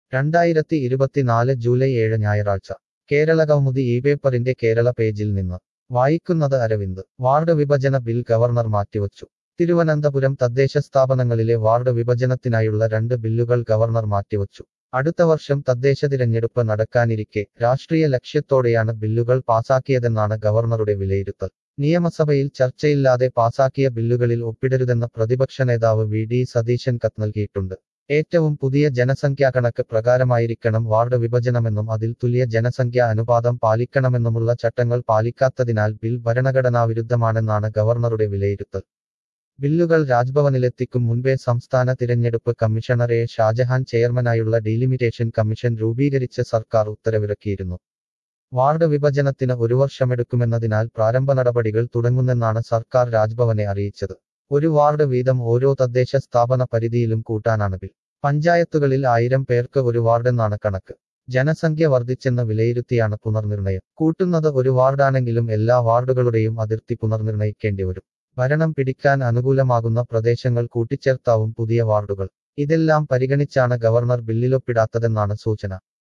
രണ്ടായിരത്തി ഇരുപത്തിനാല് ജൂലൈ ഏഴ് ഞായറാഴ്ച കേരള കൗമുദി ഈ പേപ്പറിന്റെ കേരള പേജിൽ നിന്ന് വായിക്കുന്നത് അരവിന്ദ് വാർഡ് വിഭജന ബിൽ ഗവർണർ മാറ്റിവച്ചു തിരുവനന്തപുരം തദ്ദേശ സ്ഥാപനങ്ങളിലെ വാർഡ് വിഭജനത്തിനായുള്ള രണ്ട് ബില്ലുകൾ ഗവർണർ മാറ്റിവച്ചു അടുത്ത വർഷം തദ്ദേശ തിരഞ്ഞെടുപ്പ് നടക്കാനിരിക്കെ രാഷ്ട്രീയ ലക്ഷ്യത്തോടെയാണ് ബില്ലുകൾ പാസാക്കിയതെന്നാണ് ഗവർണറുടെ വിലയിരുത്തൽ നിയമസഭയിൽ ചർച്ചയില്ലാതെ പാസാക്കിയ ബില്ലുകളിൽ ഒപ്പിടരുതെന്ന പ്രതിപക്ഷ നേതാവ് വി ഡി സതീശൻ കത്ത് നൽകിയിട്ടുണ്ട് ഏറ്റവും പുതിയ ജനസംഖ്യാ കണക്ക് പ്രകാരമായിരിക്കണം വാർഡ് വിഭജനമെന്നും അതിൽ തുല്യ ജനസംഖ്യാ അനുപാതം പാലിക്കണമെന്നുമുള്ള ചട്ടങ്ങൾ പാലിക്കാത്തതിനാൽ ബിൽ ഭരണഘടനാവിരുദ്ധമാണെന്നാണ് ഗവർണറുടെ വിലയിരുത്തൽ ബില്ലുകൾ രാജ്ഭവനിലെത്തിക്കും മുൻപേ സംസ്ഥാന തിരഞ്ഞെടുപ്പ് കമ്മീഷണർ എ ഷാജഹാൻ ചെയർമാനായുള്ള ഡീലിമിറ്റേഷൻ കമ്മീഷൻ രൂപീകരിച്ച് സർക്കാർ ഉത്തരവിറക്കിയിരുന്നു വാർഡ് വിഭജനത്തിന് ഒരു വർഷമെടുക്കുമെന്നതിനാൽ പ്രാരംഭ നടപടികൾ തുടങ്ങുന്നെന്നാണ് സർക്കാർ രാജ്ഭവനെ അറിയിച്ചത് ഒരു വാർഡ് വീതം ഓരോ തദ്ദേശ സ്ഥാപന പരിധിയിലും കൂട്ടാനാണ് ബിൽ പഞ്ചായത്തുകളിൽ ആയിരം പേർക്ക് ഒരു വാർഡെന്നാണ് കണക്ക് ജനസംഖ്യ വർദ്ധിച്ചെന്ന് വിലയിരുത്തിയാണ് പുനർനിർണയം കൂട്ടുന്നത് ഒരു വാർഡാണെങ്കിലും എല്ലാ വാർഡുകളുടെയും അതിർത്തി പുനർനിർണയിക്കേണ്ടിവരും ഭരണം പിടിക്കാൻ അനുകൂലമാകുന്ന പ്രദേശങ്ങൾ കൂട്ടിച്ചേർത്താവും പുതിയ വാർഡുകൾ ഇതെല്ലാം പരിഗണിച്ചാണ് ഗവർണർ ബില്ലിലൊപ്പിടാത്തതെന്നാണ് സൂചന